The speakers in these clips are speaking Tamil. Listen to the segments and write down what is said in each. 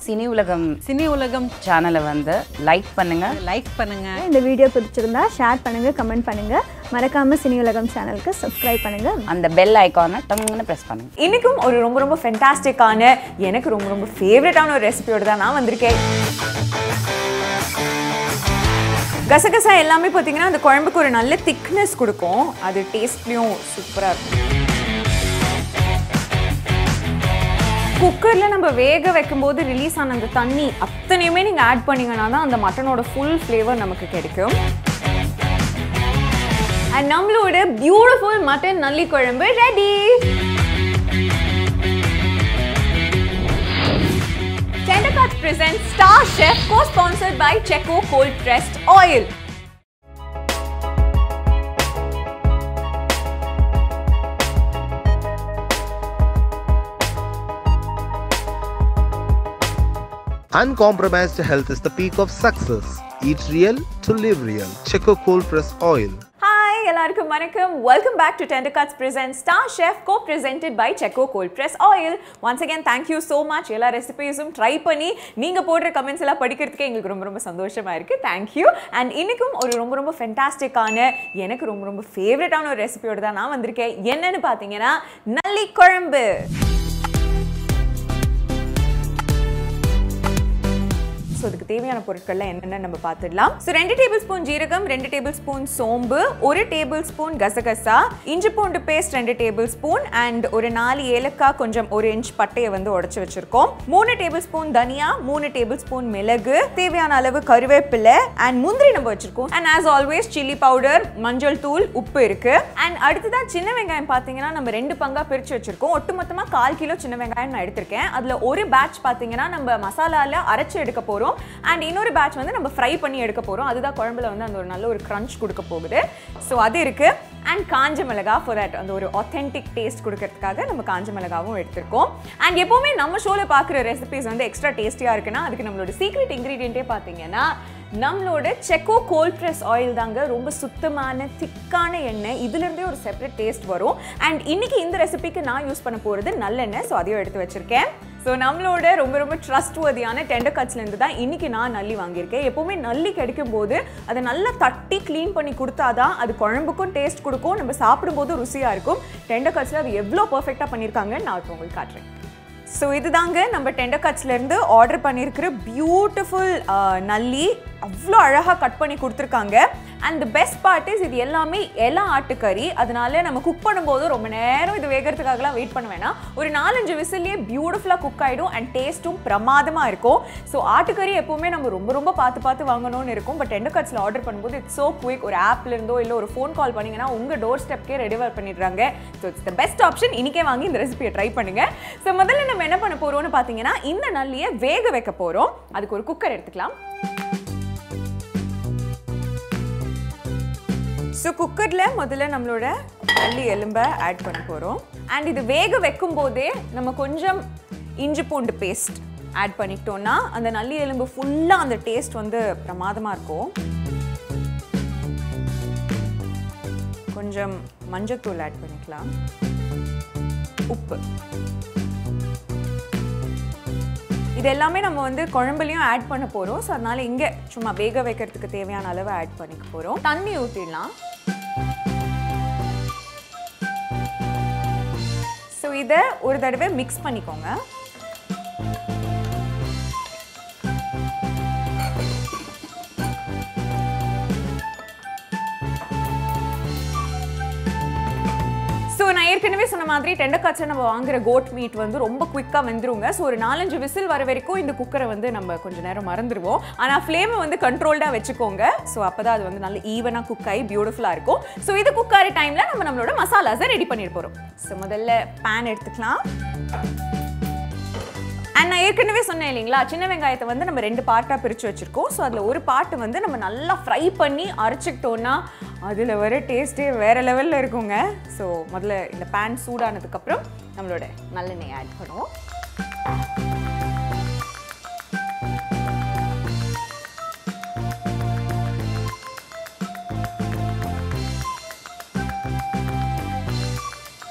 சினி உலகம் சினி உலகம் சேனலை வந்து லைக் பண்ணுங்க லைக் பண்ணுங்க இந்த வீடியோ பிடிச்சிருந்தா ஷேர் பண்ணுங்க கமெண்ட் பண்ணுங்க மறக்காம சினி உலகம் சேனலுக்கு சப்ஸ்கிரைப் பண்ணுங்க அந்த பெல் ஐக்கானை டங்குன்னு ப்ரெஸ் பண்ணுங்க இன்னைக்கும் ஒரு ரொம்ப ரொம்ப ஃபென்டாஸ்டிக்கான எனக்கு ரொம்ப ரொம்ப ஃபேவரட்டான ஒரு ரெசிபியோட தான் நான் வந்திருக்கேன் கசகசா எல்லாமே பார்த்தீங்கன்னா அந்த குழம்புக்கு ஒரு நல்ல திக்னஸ் கொடுக்கும் அது டேஸ்ட்லேயும் சூப்பராக இருக்கும் குக்கரில் நம்ம வேக வைக்கும்போது ரிலீஸ் ஆன அந்த தண்ணி அத்தனையுமே நீங்கள் ஆட் பண்ணீங்கன்னா தான் அந்த மட்டனோட ஃபுல் ஃப்ளேவர் நமக்கு கிடைக்கும் அண்ட் நம்மளோட பியூட்டிஃபுல் மட்டன் நல்லி குழம்பு ready Tendercuts presents Star Chef co-sponsored by Checo Cold Pressed Oil. Uncompromised health is the peak of success. Eat real to live real. Checo Cold Press Oil. Hi, எல்லாருக்கும் வணக்கம் welcome back to Tender Cuts present star chef co presented by செக்கோ cold press oil once again thank you so much எல்லா ரெசிபீஸும் ட்ரை பண்ணி நீங்கள் போடுற கமெண்ட்ஸ் எல்லாம் படிக்கிறதுக்கே எங்களுக்கு ரொம்ப ரொம்ப சந்தோஷமா இருக்கு தேங்க்யூ அண்ட் இன்னைக்கும் ஒரு ரொம்ப ரொம்ப ஃபென்டாஸ்டிக்கான எனக்கு ரொம்ப ரொம்ப ஃபேவரட்டான ஒரு ரெசிபியோட தான் நான் வந்திருக்கேன் என்னன்னு பார்த்தீங்கன்னா நல்லி குழம்பு ஸோ அதுக்கு தேவையான பொருட்கள்லாம் என்னென்ன நம்ம பார்த்துடலாம் ஸோ ரெண்டு டேபிள் ஸ்பூன் ஜீரகம் ரெண்டு டேபிள் ஸ்பூன் சோம்பு ஒரு டேபிள் ஸ்பூன் கசகசா இஞ்சி பூண்டு பேஸ்ட் ரெண்டு டேபிள் ஸ்பூன் அண்ட் ஒரு நாலு ஏலக்காய் கொஞ்சம் ஒரு இன்ச் பட்டையை வந்து உடைச்சு வச்சிருக்கோம் மூணு டேபிள் ஸ்பூன் தனியா மூணு டேபிள் ஸ்பூன் மிளகு தேவையான அளவு கருவேப்பிலை அண்ட் முந்திரி நம்ம வச்சிருக்கோம் and as always chilli powder மஞ்சள் தூள் உப்பு இருக்கு அண்ட் அடுத்ததான் சின்ன வெங்காயம் பார்த்தீங்கன்னா நம்ம ரெண்டு பங்கா பிரிச்சு வச்சிருக்கோம் ஒட்டுமொத்தமா கால் கிலோ சின்ன வெங்காயம் நான் எடுத்திருக்கேன் அதுல ஒரு பேட்ச் பார்த்தீங்கன்னா நம்ம மசாலால அரைச்சு எடுக்க போறோம் அண்ட் இன்னொரு பேட்ச் வந்து நம்ம ஃப்ரை பண்ணி எடுக்க போறோம் அதுதான் குழம்புல வந்து அந்த ஒரு நல்ல ஒரு crunch கொடுக்க போகுது ஸோ அது இருக்கு அண்ட் காஞ்ச மிளகா ஃபார் தட் அந்த ஒரு ஒத்தென்டிக் டேஸ்ட் கொடுக்கறதுக்காக நம்ம காஞ்ச மிளகாவும் எடுத்திருக்கோம் அண்ட் எப்பவுமே நம்ம ஷோல பார்க்குற ரெசிபிஸ் வந்து எக்ஸ்ட்ரா டேஸ்டியாக இருக்குன்னா அதுக்கு நம்மளோட சீக்ரெட் இன்க்ரீடியண்ட்டே பார்த்தீங்கன்னா நம்மளோட செக்கோ கோல்ட் ப்ரெஸ் ஆயில் தாங்க ரொம்ப சுத்தமான திக்கான எண்ணெய் இதுலேருந்தே ஒரு செப்பரேட் டேஸ்ட் வரும் அண்ட் இன்னைக்கு இந்த ரெசிபிக்கு நான் யூஸ் பண்ண போகிறது நல்லெண்ணெய் ஸோ அதையும் எடுத்து வச்சிருக்கேன் ஸோ நம்மளோட ரொம்ப ரொம்ப ட்ரஸ்ட் வதியான டெண்டர் கட்ஸ்லேருந்து தான் இன்னைக்கு நான் நல்லி வாங்கியிருக்கேன் எப்போவுமே நல்லி கிடைக்கும் போது அதை நல்லா தட்டி க்ளீன் பண்ணி கொடுத்தாதான் அது குழம்புக்கும் டேஸ்ட் கொடுக்கும் நம்ம சாப்பிடும்போது ருசியாக இருக்கும் டெண்டர் கட்ஸில் அது எவ்வளோ பர்ஃபெக்டாக பண்ணியிருக்காங்கன்னு நான் இப்போ உங்களுக்கு காட்டுறேன் ஸோ இதுதாங்க நம்ம டெண்டர் கட்ஸ்லேருந்து ஆர்டர் பண்ணியிருக்கிற பியூட்டிஃபுல் நல்லி அவ்வளோ அழகாக கட் பண்ணி கொடுத்துருக்காங்க and the best part is இது எல்லாமே இலை ஆட்டுக்கறி அதனால நம்ம குக் பண்ணும்போது ரொம்ப நேரம் இது வேகிறதுக்காகலாம் வெயிட் பண்ண வேணாம் ஒரு நாலஞ்சு விசில்லையே பியூட்டிஃபுல்லாக குக் ஆகிடும் அண்ட் டேஸ்ட்டும் பிரமாதமாக இருக்கும் ஸோ ஆட்டுக்கறி எப்போவுமே நம்ம ரொம்ப ரொம்ப பார்த்து பார்த்து வாங்கணும்னு இருக்கும் பட் டெண்டர் கட்ஸில் ஆர்டர் பண்ணும்போது இட்ஸ் ஸோ குயிக் ஒரு ஆப்ல இருந்தோ இல்லை ஒரு ஃபோன் கால் பண்ணீங்கன்னா உங்கள் டோர் ஸ்டெப்கே ரெடிவர் பண்ணிடுறாங்க so it's the best option இன்றைக்கே வாங்கி இந்த ரெசிபியை ட்ரை பண்ணுங்க ஸோ முதல்ல நம்ம என்ன பண்ண போகிறோம்னு பார்த்தீங்கன்னா இந்த நல்லியை வேக வைக்க போகிறோம் அதுக்கு ஒரு குக்கர் எடுத்துக்கலாம் ஸோ குக்கரில் முதல்ல நம்மளோட நல்லி எலும்பை ஆட் பண்ண போகிறோம் அண்ட் இது வேக வைக்கும் போதே நம்ம கொஞ்சம் இஞ்சி பூண்டு பேஸ்ட் ஆட் பண்ணிக்கிட்டோம்னா அந்த நல்லி எலும்பு ஃபுல்லாக அந்த டேஸ்ட் வந்து பிரமாதமாக இருக்கும் கொஞ்சம் மஞ்சத்தூள் ஆட் பண்ணிக்கலாம் உப்பு இது எல்லாமே நம்ம வந்து குழம்புலையும் ஆட் பண்ண போகிறோம் ஸோ அதனால இங்கே சும்மா வேக வைக்கிறதுக்கு தேவையான அளவு ஆட் பண்ணிக்க போகிறோம் தண்ணி ஊற்றிடலாம் ஸோ இதை ஒரு தடவை மிக்ஸ் பண்ணிக்கோங்க ஸோ நான் ஏற்கனவே சொன்ன மாதிரி டெண்டக்காய்ச்சல் நம்ம வாங்குற கோட் மீட் வந்து ரொம்ப குயிக்காக வெந்துருங்க ஸோ ஒரு நாலஞ்சு விசில் வர வரைக்கும் இந்த குக்கரை வந்து நம்ம கொஞ்ச நேரம் மறந்துடுவோம் ஆனால் ஃப்ளேமை வந்து கண்ட்ரோல்டாக வச்சுக்கோங்க ஸோ அப்போ தான் அது வந்து நல்ல ஈவனாக குக் ஆகி பியூட்டிஃபுல்லாக இருக்கும் ஸோ இது குக் ஆகிற டைமில் நம்ம நம்மளோட மசாலாஸை ரெடி பண்ணிட்டு போகிறோம் ஸோ முதல்ல பேன் எடுத்துக்கலாம் அண்ட் நான் ஏற்கனவே சொன்னேன் இல்லைங்களா சின்ன வெங்காயத்தை வந்து நம்ம ரெண்டு பார்ட்டாக பிரித்து வச்சுருக்கோம் ஸோ அதில் ஒரு பார்ட் வந்து நம்ம நல்லா ஃப்ரை பண்ணி அரைச்சிக்கிட்டோன்னா அதில் வர டேஸ்ட்டே வேறு லெவலில் இருக்குங்க ஸோ முதல்ல இந்த பேன் சூடானதுக்கப்புறம் நம்மளோட நல்லெண்ணெய் ஆட் பண்ணுவோம்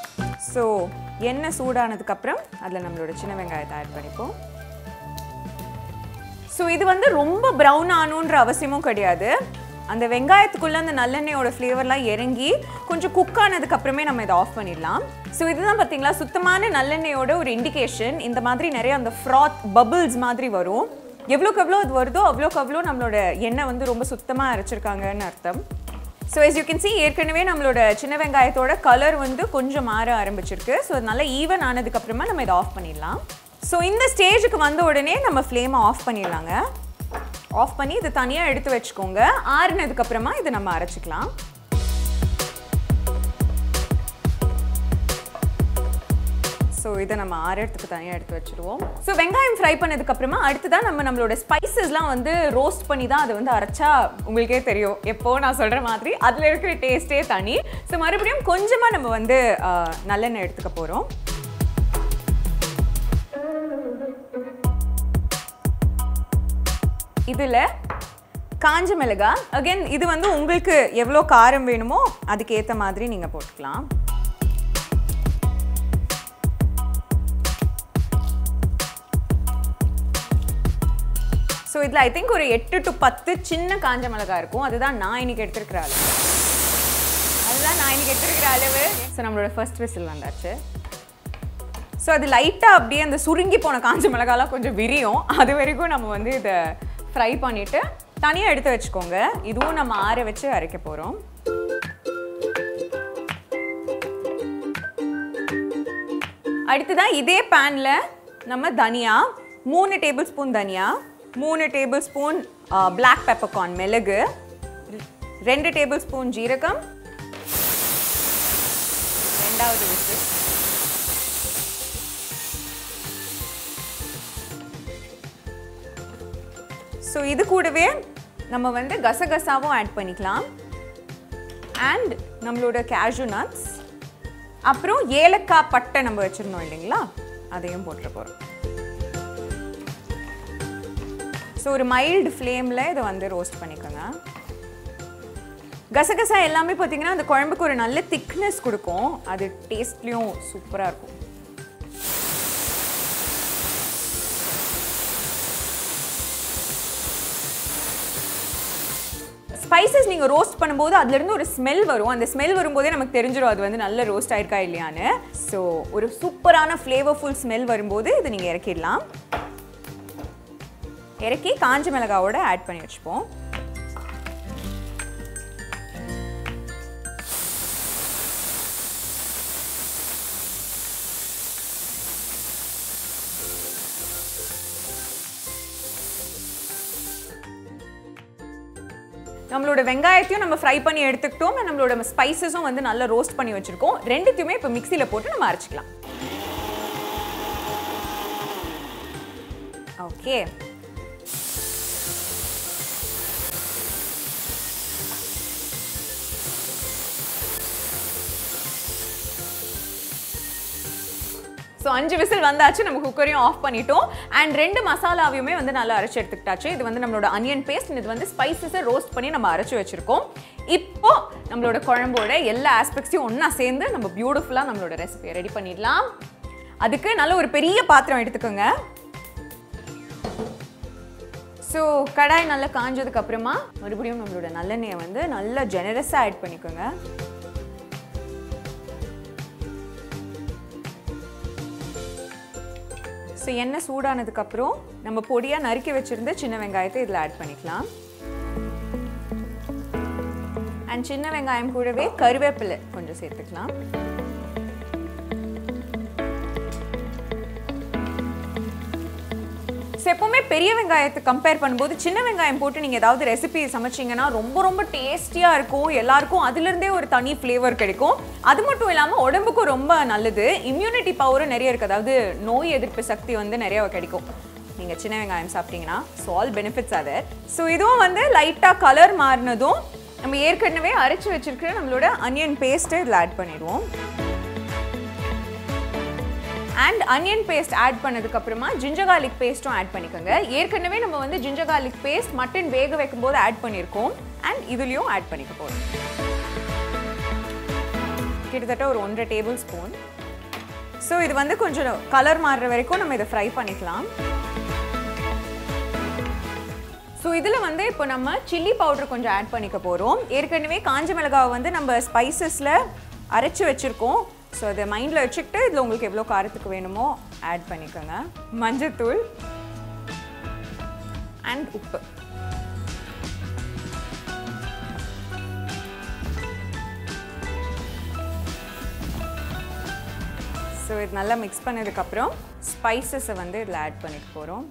ஸோ எண்ணெய் சூடானதுக்கப்புறம் அதில் நம்மளோட சின்ன வெங்காயத்தை ஆட் பண்ணிப்போம் ஸோ இது வந்து ரொம்ப ப்ரௌன் ஆகணுன்ற அவசியமும் கிடையாது அந்த வெங்காயத்துக்குள்ளே அந்த நல்லெண்ணெயோட ஃப்ளேவர்லாம் இறங்கி கொஞ்சம் குக் ஆனதுக்கு அப்புறமே நம்ம இதை ஆஃப் பண்ணிடலாம் ஸோ இதுதான் பார்த்தீங்களா சுத்தமான நல்லெண்ணெயோட ஒரு இண்டிகேஷன் இந்த மாதிரி நிறைய அந்த ஃப்ராத் பபிள்ஸ் மாதிரி வரும் எவ்வளோக்கு எவ்வளோ அது வருதோ அவ்வளோக்கு அவ்வளோ நம்மளோட எண்ணெய் வந்து ரொம்ப சுத்தமாக அரைச்சிருக்காங்கன்னு அர்த்தம் so as you can see ஏற்கனவே நம்மளோட சின்ன வெங்காயத்தோட கலர் வந்து கொஞ்சம் மாற ஆரம்பிச்சிருக்கு ஸோ அது நல்லா ஈவன் ஆனதுக்கப்புறமா நம்ம இதை ஆஃப் பண்ணிடலாம் ஸோ இந்த ஸ்டேஜுக்கு வந்த உடனே நம்ம ஃப்ளேமை ஆஃப் பண்ணிடலாங்க ஆஃப் பண்ணி இதை தனியாக எடுத்து வச்சுக்கோங்க ஆறுனதுக்கப்புறமா இதை நம்ம அரைச்சிக்கலாம் ஸோ இதை நம்ம ஆறத்துக்கு தனியாக எடுத்து வச்சுருவோம் ஸோ வெங்காயம் ஃப்ரை பண்ணதுக்கப்புறமா அடுத்ததான் நம்ம நம்மளோட ஸ்பைசஸ்லாம் வந்து ரோஸ்ட் பண்ணி தான் அதை வந்து அரைச்சா உங்களுக்கே தெரியும் எப்போ நான் சொல்கிற மாதிரி அதில் இருக்கிற டேஸ்ட்டே தனி ஸோ மறுபடியும் கொஞ்சமாக நம்ம வந்து ஆஹ், நல்லெண்ணெய் எடுத்துக்க போகிறோம் இதில் காஞ்ச மிளகாய் அகைன் இது வந்து உங்களுக்கு எவ்வளோ காரம் வேணுமோ அதுக்கு ஏற்ற மாதிரி நீங்கள் போட்டுக்கலாம் ஸோ இதில் ஐ திங்க் ஒரு எட்டு டு பத்து சின்ன காஞ்ச மிளகாய் இருக்கும் அதுதான் நான் இன்னைக்கு எடுத்திருக்கிற அளவு அதுதான் நான் இன்னைக்கு எடுத்திருக்கிற அளவு ஸோ நம்மளோட ஃபர்ஸ்ட் விசில் வந்தாச்சு ஸோ அது லைட்டாக அப்படியே அந்த சுருங்கி போன காஞ்ச மிளகாலாம் கொஞ்சம் விரியும் அது வரைக்கும் நம்ம வந்து இதை ஃப்ரை பண்ணிவிட்டு தனியாக எடுத்து வச்சுக்கோங்க இதுவும் நம்ம ஆற வச்சு அரைக்க போகிறோம் அடுத்ததான் இதே பேனில் நம்ம தனியா மூணு டேபிள் ஸ்பூன் தனியா மூணு டேபிள் ஸ்பூன் பிளாக் பெப்பர்கார்ன் மிளகு ரெண்டு டேபிள் ஸ்பூன் ஜீரகம் ரெண்டாவது விசில் ஸோ இது கூடவே நம்ம வந்து கசகசாவும் ஆட் பண்ணிக்கலாம் அண்ட் நம்மளோட கேஷ்யூ நட்ஸ் அப்புறம் ஏலக்காய் பட்டை நம்ம வச்சுருந்தோம் இல்லைங்களா அதையும் போட்டுற போகிறோம் ஸோ ஒரு மைல்டு ஃப்ளேமில் இதை வந்து ரோஸ்ட் பண்ணிக்கோங்க கசகசா எல்லாமே பார்த்தீங்கன்னா அந்த குழம்புக்கு ஒரு நல்ல திக்னஸ் கொடுக்கும் அது டேஸ்ட்லேயும் சூப்பராக இருக்கும் ஸ்பைசஸ் நீங்கள் ரோஸ்ட் பண்ணும்போது அதுலேருந்து ஒரு ஸ்மெல் வரும் அந்த ஸ்மெல் வரும்போதே நமக்கு தெரிஞ்சிடும் அது வந்து நல்ல ரோஸ்ட் ஆயிருக்கா இல்லையான்னு ஸோ ஒரு சூப்பரான ஃப்ளேவர்ஃபுல் ஸ்மெல் வரும்போது இதை நீங்கள் இறக்கிடலாம் இறக்கி காஞ்ச மிளகாவோட ஆட் பண்ணி வச்சுப்போம் நம்மளோட வெங்காயத்தையும் நம்ம ஃப்ரை பண்ணி எடுத்துக்கிட்டோம் நம்மளோட ஸ்பைசஸும் வந்து நல்லா ரோஸ்ட் பண்ணி வச்சிருக்கோம் ரெண்டுத்தையுமே இப்போ மிக்சியில் போட்டு நம்ம அரைச்சிக்கலாம் ஓகே ஸோ அஞ்சு விசில் வந்தாச்சு நம்ம குக்கரையும் ஆஃப் பண்ணிட்டோம் அண்ட் ரெண்டு மசாலாவையுமே வந்து நல்லா அரைச்சு எடுத்துக்கிட்டாச்சு இது வந்து நம்மளோட அனியன் பேஸ்ட் இது வந்து ஸ்பைசஸை ரோஸ்ட் பண்ணி நம்ம அரைச்சு வச்சிருக்கோம் இப்போ நம்மளோட குழம்போட எல்லா ஆஸ்பெக்ட்ஸையும் ஒன்றா சேர்ந்து நம்ம பியூட்டிஃபுல்லாக நம்மளோட ரெசிபியை ரெடி பண்ணிடலாம் அதுக்கு நல்ல ஒரு பெரிய பாத்திரம் எடுத்துக்கோங்க ஸோ கடாய் நல்லா காஞ்சதுக்கு அப்புறமா மறுபடியும் நம்மளோட நல்லெண்ணெயை வந்து நல்லா ஜெனரஸாக ஆட் பண்ணிக்கோங்க ஸோ எண்ணெய் சூடானதுக்கப்புறம் நம்ம பொடியாக நறுக்கி வச்சுருந்த சின்ன வெங்காயத்தை இதில் ஆட் பண்ணிக்கலாம் அண்ட் சின்ன வெங்காயம் கூடவே கருவேப்பிலை கொஞ்சம் சேர்த்துக்கலாம் ஸோ எப்பவுமே பெரிய வெங்காயத்தை கம்பேர் பண்ணும்போது சின்ன வெங்காயம் போட்டு நீங்கள் ஏதாவது ரெசிபி சமைச்சீங்கன்னா ரொம்ப ரொம்ப டேஸ்டியாக இருக்கும் எல்லாருக்கும் அதுலேருந்தே ஒரு தனி ஃப்ளேவர் கிடைக்கும் அது மட்டும் இல்லாமல் உடம்புக்கும் ரொம்ப நல்லது இம்யூனிட்டி பவரும் நிறைய இருக்குது அதாவது நோய் எதிர்ப்பு சக்தி வந்து நிறைய கிடைக்கும் நீங்கள் சின்ன வெங்காயம் சாப்பிட்டீங்கன்னா ஸோ ஆல் பெனிஃபிட்ஸ் அது ஸோ இதுவும் வந்து லைட்டாக கலர் மாறினதும் நம்ம ஏற்கனவே அரைச்சி வச்சிருக்கிற நம்மளோட அனியன் பேஸ்ட்டை இதில் ஆட் பண்ணிடுவோம் அண்ட் அனியன் பேஸ்ட் ஆட் பண்ணதுக்கு அப்புறமா ஜிஞ்சர் garlic பேஸ்ட்டும் ஆட் பண்ணிக்கோங்க ஏற்கனவே நம்ம வந்து ஜிஞ்சர் garlic பேஸ்ட் மட்டன் வேக வைக்கும் போது ஆட் பண்ணியிருக்கோம் அண்ட் இதுலேயும் ஆட் பண்ணிக்க போகிறோம் கிட்டத்தட்ட ஒரு ஒன்றரை டேபிள் ஸ்பூன் ஸோ இது வந்து கொஞ்சம் கலர் மாறுற வரைக்கும் நம்ம இதை ஃப்ரை பண்ணிக்கலாம் ஸோ இதில் வந்து இப்போ நம்ம சில்லி பவுடர் கொஞ்சம் ஆட் பண்ணிக்க போகிறோம் ஏற்கனவே காஞ்ச மிளகாவை வந்து நம்ம ஸ்பைசஸில் அரைச்சி வச்சுருக்கோம் ஸோ அதை மைண்டில் வச்சுக்கிட்டு இதில் உங்களுக்கு எவ்வளோ காரத்துக்கு வேணுமோ ஆட் பண்ணிக்கோங்க மஞ்சத்தூள் அண்ட் உப்பு ஸோ இது நல்லா மிக்ஸ் பண்ணதுக்கப்புறம் ஸ்பைசஸை வந்து இதில் ஆட் பண்ணிக்க போகிறோம்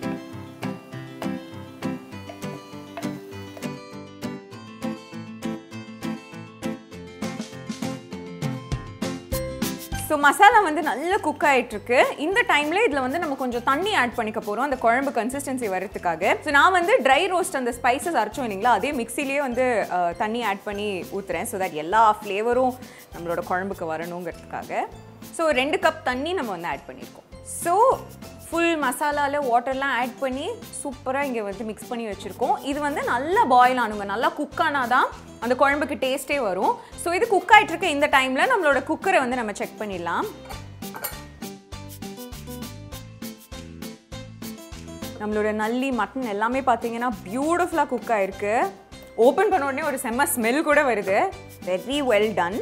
ஸோ மசாலா வந்து நல்லா குக் ஆயிட்டு இருக்கு இந்த டைம்ல இதில் வந்து நம்ம கொஞ்சம் தண்ணி ஆட் பண்ணிக்க போகிறோம் அந்த குழம்பு கன்சிஸ்டன்சி வரதுக்காக ஸோ நான் வந்து ட்ரை ரோஸ்ட் அந்த ஸ்பைசஸ் அரைச்சோம் இல்லைங்களா அதே மிக்சிலேயே வந்து அஹ், தண்ணி ஆட் பண்ணி ஊற்றுறேன் ஸோ தட் எல்லா ஃப்ளேவரும் நம்மளோட குழம்புக்கு வரணுங்கிறதுக்காக ஸோ ரெண்டு கப் தண்ணி நம்ம வந்து ஆட் பண்ணியிருக்கோம் ஸோ ஃபுல் மசாலாவில் வாட்டர்லாம் ஆட் பண்ணி சூப்பராக இங்கே வந்து மிக்ஸ் பண்ணி வச்சுருக்கோம் இது வந்து நல்லா பாயில் ஆனுங்க நல்லா குக் ஆனால் தான் அந்த குழம்புக்கு டேஸ்ட்டே வரும் ஸோ இது குக் ஆகிட்டு இருக்க இந்த டைமில் நம்மளோட குக்கரை வந்து நம்ம செக் பண்ணிடலாம் நம்மளோட நல்லி மட்டன் எல்லாமே பார்த்தீங்கன்னா பியூட்டிஃபுல்லாக குக் ஆயிருக்கு ஓப்பன் பண்ண உடனே ஒரு செம்ம ஸ்மெல் கூட வருது வெரி வெல் டன்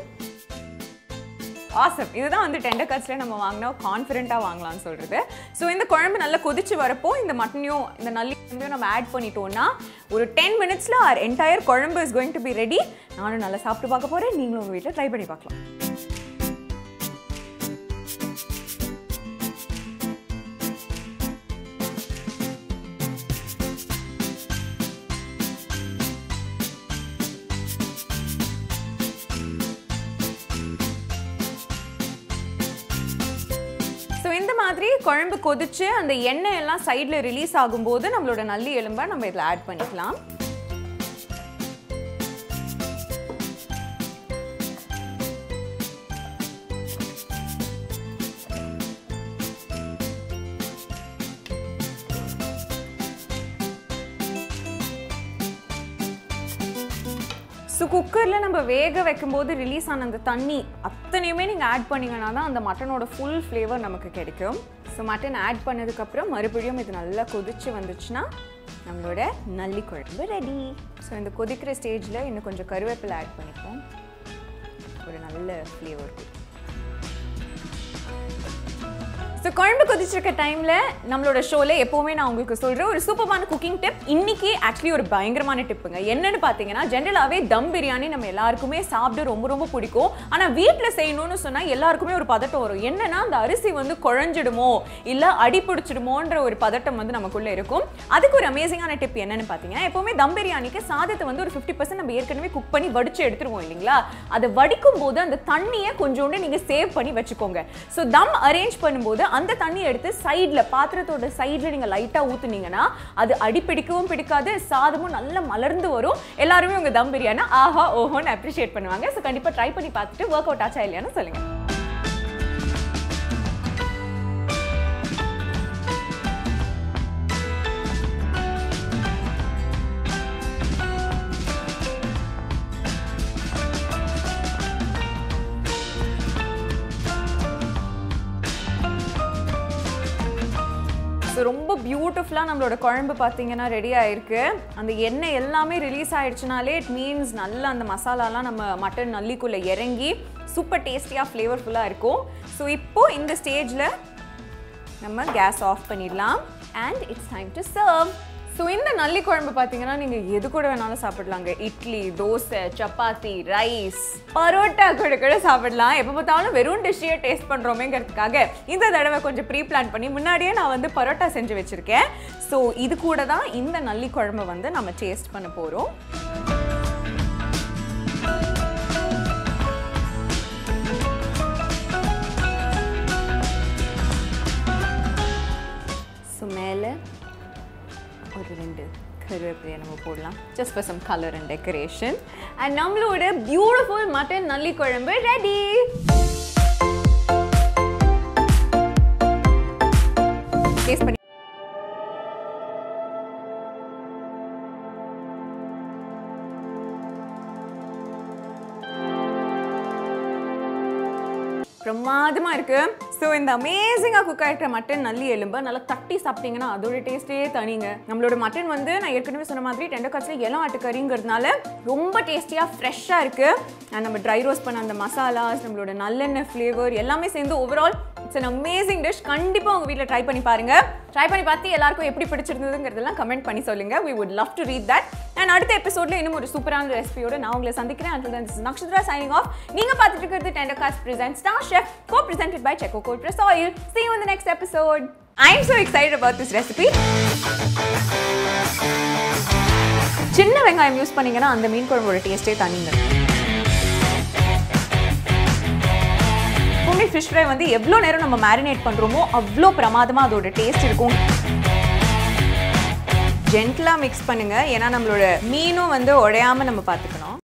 ஆசம் இதுதான் வந்து டெண்டர் கட்ஸில் நம்ம வாங்கினா கான்ஃபிடென்ட்டாக வாங்கலாம்னு சொல்கிறது ஸோ இந்த குழம்பு நல்லா கொதிச்சு வரப்போ இந்த மட்டனையும் இந்த நல்லி குழம்பையும் நம்ம ஆட் பண்ணிட்டோம்னா ஒரு டென் மினிட்ஸில் ஆர் என்டையர் குழம்பு is going to be ready நானும் நல்லா சாப்பிட்டு பார்க்க போகிறேன் நீங்களும் உங்கள் வீட்டில் ட்ரை பண்ணி பார்க்கலாம் ஸோ இந்த மாதிரி குழம்பு கொதிச்சு அந்த எண்ணெய் எல்லாம் சைடில் ரிலீஸ் ஆகும்போது நம்மளோட நல்லி எலும்பை நம்ம இதில் ஆட் பண்ணிக்கலாம் ஸோ குக்கரில் நம்ம வேக வைக்கும்போது ரிலீஸ் ஆன அந்த தண்ணி அத்தனையுமே நீங்கள் ஆட் பண்ணீங்கன்னா தான் அந்த மட்டனோட ஃபுல் ஃப்ளேவர் நமக்கு கிடைக்கும் ஸோ மட்டன் ஆட் பண்ணதுக்கப்புறம் மறுபடியும் இது நல்லா கொதிச்சு வந்துச்சுன்னா நம்மளோட நல்லி குழம்பு ரெடி ஸோ இந்த கொதிக்கிற ஸ்டேஜில் இன்னும் கொஞ்சம் கருவேப்பிலை ஆட் பண்ணிப்போம் ஒரு நல்ல ஃப்ளேவர் கொடுக்கும் ஸோ குழம்பு கொதிச்சிருக்க டைமில் நம்மளோட ஷோவில் எப்போவுமே நான் உங்களுக்கு சொல்கிற ஒரு சூப்பரான குக்கிங் டிப் இன்னைக்கு ஆக்சுவலி ஒரு பயங்கரமான டிப்புங்க என்னன்னு பார்த்தீங்கன்னா ஜென்ரலாகவே தம் பிரியாணி நம்ம எல்லாருக்குமே சாப்பிட ரொம்ப ரொம்ப பிடிக்கும் ஆனால் வீட்டில் செய்யணும்னு சொன்னால் எல்லாருக்குமே ஒரு பதட்டம் வரும் என்னன்னா அந்த அரிசி வந்து குழஞ்சிடுமோ இல்லை அடி பிடிச்சிடுமோன்ற ஒரு பதட்டம் வந்து நமக்குள்ளே இருக்கும் அதுக்கு ஒரு அமேசிங்கான டிப் என்னன்னு பார்த்தீங்கன்னா எப்போவுமே தம் பிரியாணிக்கு சாதத்தை வந்து ஒரு ஃபிஃப்டி பர்சன்ட் நம்ம ஏற்கனவே குக் பண்ணி வடிச்சு எடுத்துருவோம் இல்லைங்களா அதை வடிக்கும் போது அந்த தண்ணியை கொஞ்சோண்டு நீங்கள் சேவ் பண்ணி வச்சுக்கோங்க ஸோ தம் அரேஞ்ச் பண்ணும்போது அந்த தண்ணியை எடுத்து சைடில் பாத்திரத்தோட சைடில் நீங்கள் லைட்டாக ஊற்றுனீங்கன்னா அது அடி பிடிக்கவும் பிடிக்காது சாதமும் நல்லா மலர்ந்து வரும் எல்லாருமே உங்கள் தம் பிரியாணி ஆஹா ஓஹோன்னு அப்ரிஷியேட் பண்ணுவாங்க ஸோ கண்டிப்பாக ட்ரை பண்ணி பார்த்துட்டு ஒர்க் அவுட் ஆச்சா இல்லையான்னு சொல்லுங்கள் ஸோ ரொம்ப பியூட்டிஃபுல்லாக நம்மளோட குழம்பு பார்த்தீங்கன்னா ரெடி ஆயிருக்கு அந்த எண்ணெய் எல்லாமே ரிலீஸ் ஆயிடுச்சுனாலே இட் மீன்ஸ் நல்ல அந்த மசாலாலாம் நம்ம மட்டன் நல்லிக்குள்ளே இறங்கி சூப்பர் டேஸ்டியாக ஃப்ளேவர்ஃபுல்லாக இருக்கும் ஸோ இப்போ இந்த ஸ்டேஜில் நம்ம கேஸ் ஆஃப் பண்ணிடலாம் and it's time to serve so இந்த நல்லி குழம்பு பார்த்தீங்கன்னா நீங்கள் எது கூட வேணாலும் சாப்பிடலாங்க இட்லி தோசை சப்பாத்தி ரைஸ் பரோட்டா கூட கூட சாப்பிடலாம் எப்போ பார்த்தாலும் வெறும் டிஷ்ஷையே டேஸ்ட் பண்ணுறோமேங்கிறதுக்காக இந்த தடவை கொஞ்சம் ப்ரீ பிளான் பண்ணி முன்னாடியே நான் வந்து பரோட்டா செஞ்சு வச்சுருக்கேன் ஸோ இது கூட தான் இந்த நல்லி குழம்பு வந்து நம்ம டேஸ்ட் பண்ண போகிறோம் ஸோ மேலே ஒரு ரெண்டு கருவேப்பிலையை நம்ம போடலாம் just for some colour and decoration and நம்மளோட பியூட்டிஃபுல் மட்டன் நல்லி குழம்பு ரெடி டேஸ்ட் பண்ணி பிரமாதமாக இருக்குது ஸோ இந்த அமேசிங்காக குக் ஆகிருக்கிற மட்டன் நல்லி எலும்பை நல்லா தட்டி சாப்பிட்டீங்கன்னா அதோட டேஸ்ட்டே தனிங்க நம்மளோட மட்டன் வந்து நான் ஏற்கனவே சொன்ன மாதிரி டெண்டர் காட்சியில் இளம் ஆட்டுக்கறிங்கிறதுனால ரொம்ப டேஸ்டியாக ஃப்ரெஷ்ஷாக இருக்குது அண்ட் நம்ம ட்ரை ரோஸ்ட் பண்ண அந்த மசாலாஸ் நம்மளோட நல்லெண்ணெய் ஃப்ளேவர் எல்லாமே சேர்ந்து overall it's an amazing dish கண்டிப்பாக உங்கள் வீட்டில் ட்ரை பண்ணி பாருங்க ட்ரை பண்ணி பார்த்து எல்லாருக்கும் எப்படி பிடிச்சிருந்ததுங்கிறதெல்லாம் கமெண்ட் பண்ணி சொல்லுங்க we would love to read that and அடுத்த எபிசோட்ல இன்னும் ஒரு சூப்பரான ரெசிபியோட நான் உங்களை சந்திக்கிறேன் until then this is Nakshatra signing off நீங்க பார்த்துட்டு இருக்கிறது டெண்டர் காஸ்ட் presents star chef co presented by செக்கோ cold press oil see you in the next episode I am so excited about this recipe சின்ன வெங்காயம் யூஸ் பண்ணீங்கன்னா அந்த மீன் குழம்போட டேஸ்ட்டே தனிங்க எப்பவுமே ஃபிஷ் ஃப்ரை வந்து எவ்வளோ நேரம் நம்ம மேரினேட் பண்ணுறோமோ அவ்வளோ பிரமாதமாக அதோட டேஸ்ட் இருக்கும் ஜென்டலாக மிக்ஸ் பண்ணுங்க ஏன்னா நம்மளோட மீனும் வந்து உடையாம நம்ம பார்த்துக்கணும்